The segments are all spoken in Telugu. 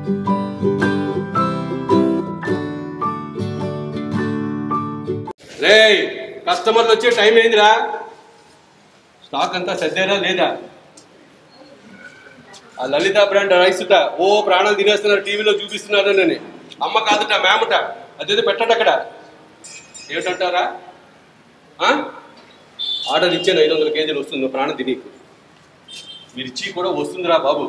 రే కస్టమర్లు వచ్చే టైం ఏందిరా స్టాక్ అంతా సర్దేరా లేదా ఆ లలిత బ్రాండ్ రైసుట ఓ ప్రాణాలు తినేస్తున్నారు టీవీలో చూపిస్తున్నారు నేను అమ్మ కాదుట మేమట అదేదో పెట్టండి అక్కడ ఏమిటంటారా ఆ? ఆర్డర్ ఇచ్చాను ఐదు వందల కేజీలు వస్తుంది ప్రాణం తిని మిర్చి కూడా వస్తుందిరా బాబు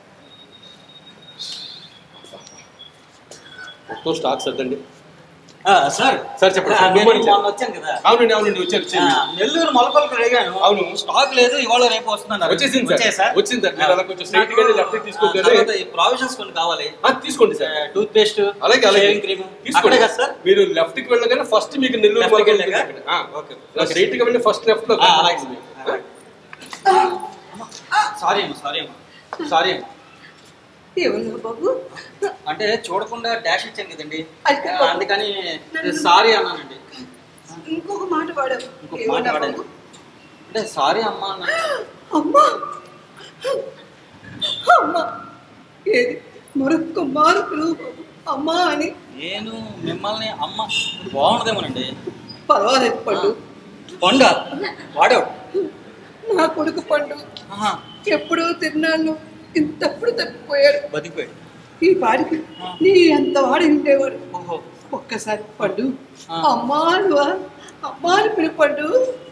మొత్తం స్టాక్ సర్దండి ఆ, సార్ సార్ చెప్పండి ఆ, సార్. నేను గుడ్ మార్నింగ్ సార్. మొన్న వచ్చాను కదా అవునండి అవునండి వచ్చారు ఆ, వచ్చారు నెల్లూరు మొలకలకు రేగాను అవును. స్టాక్ లేదు ఇవాళ రేపు వస్తుందన్నారు వచ్చేసింది సార్. వచ్చాయి సార్ వచ్చింది సార్. మీరు అలా కొంచెం straight గా వెళ్ళి left కి తీసుకోవద్దు. ఆ, తర్వాత ఈ ప్రావిజన్స్ కొన్ని కావాలి ఆ, తీసుకోండి సార్ టూత్ పేస్ట్ అలాగే అలాగే క్రీమ్ తీసుకోండి అక్కడే కదా సార్ మీరు లెఫ్ట్ కి వెళ్ళగానే ఫస్ట్ మీకు నెల్లూరు Left కి మార్కెట్ వెళ్ళాక? ఉంటుంది అక్కడ. ఆ, ఓకే. ఇలా స్ట్రైట్ గా వెళ్ళి ఫస్ట్ లెఫ్ట్ లో ఆ, అలాగే సార్. సారీ అమ్మా సారీ అమ్మా సారీ అమ్మా ఏమన్నా బాబు అంటే చూడకుండా డాష్ ఇచ్చాను కదండి అయితే ఆ, అందుకని సారీ అన్నానండి ఇంకొక మాట వాడావు ఇంకొక మాట ఏమన్నా వాడాను బాబు అంటే సారీ అమ్మా అన్నాను అమ్మా అమ్మా ఏది మరొక్క మార్పులు అమ్మా అని నేను మిమ్మల్ని అమ్మ బాగుండదేమోనండి పర్వాలేదు పండు పండు వాడావు నా కొడుకు పండు ఆహా, ఎప్పుడూ తిన్నాను ఇంతప్పుడు తప్పిపోయాడు బతికిపోయాడు ఈ పాడికి నీ అంత వాడి ఉండేవాడు ఓహో ఒక్కసారి పండు ఆ. అమ్మా నువ్వా అమ్మా అని పిలు పండు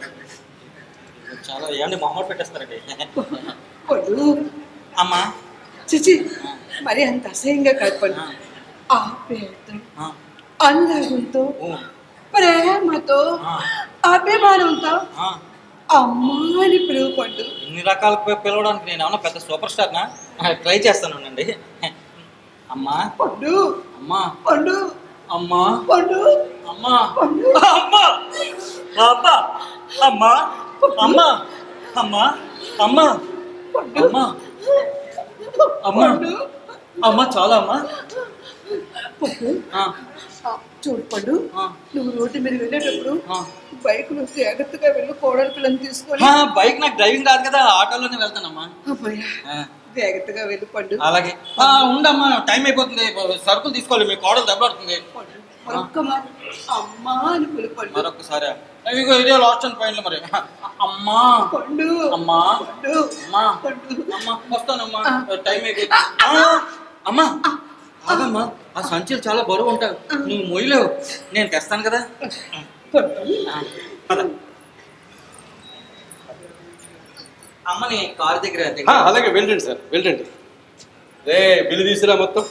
చాలా ఏమండి మొహమ్మద్ పెట్టేస్తారండి పండు అమ్మా చిచి మరి అంత అసహ్యంగా కాదు పండు ఆ, ఆప్యాయత ఆ, అనురాగంతో ఓ, ప్రేమతో ఆ, అభిమానంతో ఆ. అమ్మా అని పిలువు పండు ఇన్ని రకాల పి- పిలవడానికి నేను ఏమన్నా పెద్ద సూపర్ స్టార్నా ట్రై చేస్తానండి అమ్మా పండు అమ్మా పండు అమ్మా పండు అమ్మా పండు అమ్మా అమ్మా అమ్మా అమ్మా అమ్మా అమ్మా పండు అమ్మా అమ్మా పండు అమ్మా చాలా అమ్మా పండు ఆ, ఆ, చూడు పండు ఆ, నువ్వు రోడ్డు మీద వెళ్ళేటప్పుడు ఆ. బైక్ నువ్వు జాగ్రత్తగా వెళ్ళి కోడలి పిల్లని తీసుకొని ఆ, బైక్ నాకు డ్రైవింగ్ రాదు కదా ఆటోలోనే వెళ్తానమ్మా అమ్మయ్య, ఆ, జాగ్రత్తగా వెళ్ళి పండు అలాగే ఆ, ఉండమ్మా టైం అయిపోతుంది సరుకులు తీసుకోవాలి మీ కోడలు దెబ్బలాడుతుంది పండు మరొక్క మాట అమ్మా అని పిలువు పండు మరొకసారి ఇదిగో ఇదే లాస్ట్ అండ్ ఫైనల్ మరి అమ్మా పండు అమ్మా పండు అమ్మా పండు అమ్మా వస్తానమ్మా టైం అయిపోయింది ఆ, అమ్మా ఆగమ్మా ఆ సంచులు చాలా బరువు ఉంటావు నువ్వు మొయ్యలేవు నేను తెస్తాను కదా పండు ఆ, పద. అమ్మని కారు దగ్గర ఆ, దగ్గర అలాగే వెళ్ళండి సార్ వెళ్ళండి రే బిల్లు తీసుకురా మొత్తం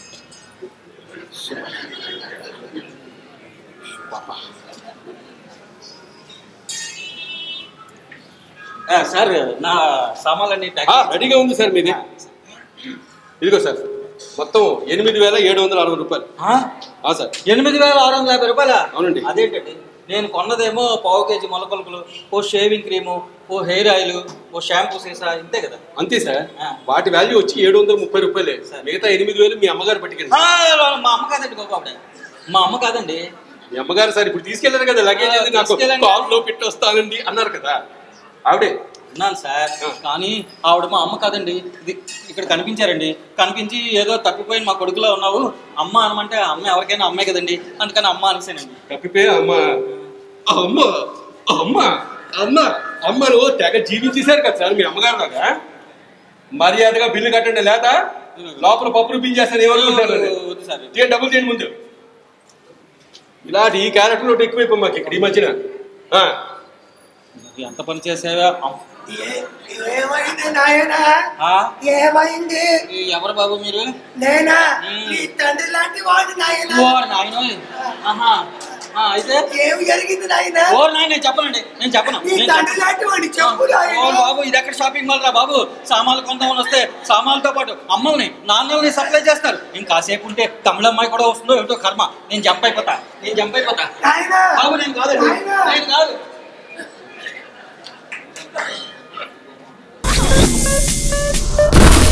ఆ, సార్ నా సామాన్లన్నీ ఆ, ప్యాక్ రెడీగా ఉంది సార్ మీది ఇదిగో సార్ మొత్తం ఎనిమిది వేల ఏడు వందల అరవై రూపాయలు ఆ? ఆ సార్ ఎనిమిది వేల ఆరు వందల యాభై రూపాయల అవునండి. అదేంటండి నేను కొన్నదేమో పావు కేజీ మొలకలుపులు ఓ షేవింగ్ క్రీము ఓ హెయిర్ ఆయిల్ ఓ షాంపూ సీసా ఇంతే కదా అంతే సార్ ఆ. వాటి వాల్యూ వచ్చి ఏడు వందల ముప్పై రూపాయలే సరే. మిగతా ఎనిమిది వేలు మీ అమ్మగారు పట్టుకెళ్ళి ఆ, మా అమ్మ కాదండి బాబు ఆవిడ మా అమ్మ కాదండి మీ అమ్మగారు సార్ ఇప్పుడు తీసుకెళ్లారు కదా లగేజ్ ఆ, అది నాకు తీసుకెళ్ళండి. కాల్ లో పెట్టి వస్తానండి అన్నారు కదా ఆవిడే ఉన్నాను సార్ ఆ. కానీ ఆవిడ మా అమ్మ కాదండి ఇది ఇక్కడ కనిపించారండి కనిపించి ఏదో తప్పిపోయిన మా కొడుకులో ఉన్నావు అమ్మ అనమంటే అమ్మ ఎవరికైనా అమ్మే కదండి అందుకని అమ్మ అనేసానండి తప్పిపోయి అమ్మ అమ్మ అమ్మ అమ్మ అమ్మను తెగ జీవించేశారు కదా సార్ మీ అమ్మగారు లాగా మర్యాదగా బిల్లు కట్టండి లేదా లోపల పప్పులు బిల్ చేస్తాను ఏమనుకుంటారు వద్దు సార్ తీయండి డబ్బులు తీయండి ముందు ఇలాంటి ఈ క్యారెక్టర్ ఒకటి ఎక్కువైపోయి మాకు ఇక్కడ ఈ మధ్యన ఆ, ఎంత పని చేసావా అమ్- ఏమైంది నాయనా ఆ? ఏమైంది ఈ ఎవరు బాబు మీరు నేనా మ్మ్. నీ తండ్రి లాంటి వాడు నాయనా ఓ నాయనోయ్. ఆహా ఆ, అయితే ఏమి జరిగింది నాయనా ఓ నాయన నేను చెప్పనండి నేను చెప్పను నీ నేను తండ్రి చెప్పను. లాంటి వాడిని చెప్పు ఓ నాయనా బాబు ఇది ఎక్కడ షాపింగ్ మాల్ రా బాబు సామాన్లు కొందామని వస్తే సామాన్లతో పాటు అమ్మల్ని నాన్నల్ని సప్లై చేస్తారు ఇంకాసేపు ఉంటే తమిళమ్మాయి కూడా వస్తుందో ఏమిటో కర్మ నేను జంప్ అయిపోతా నేను జంప్ అయిపోతా నాయనా బాబు నేను కాదండి నాయనా. నేను కాదు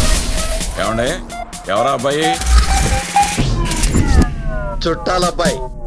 ఏమండే ఎవరా అబ్బాయి చుట్టాలబ్బాయి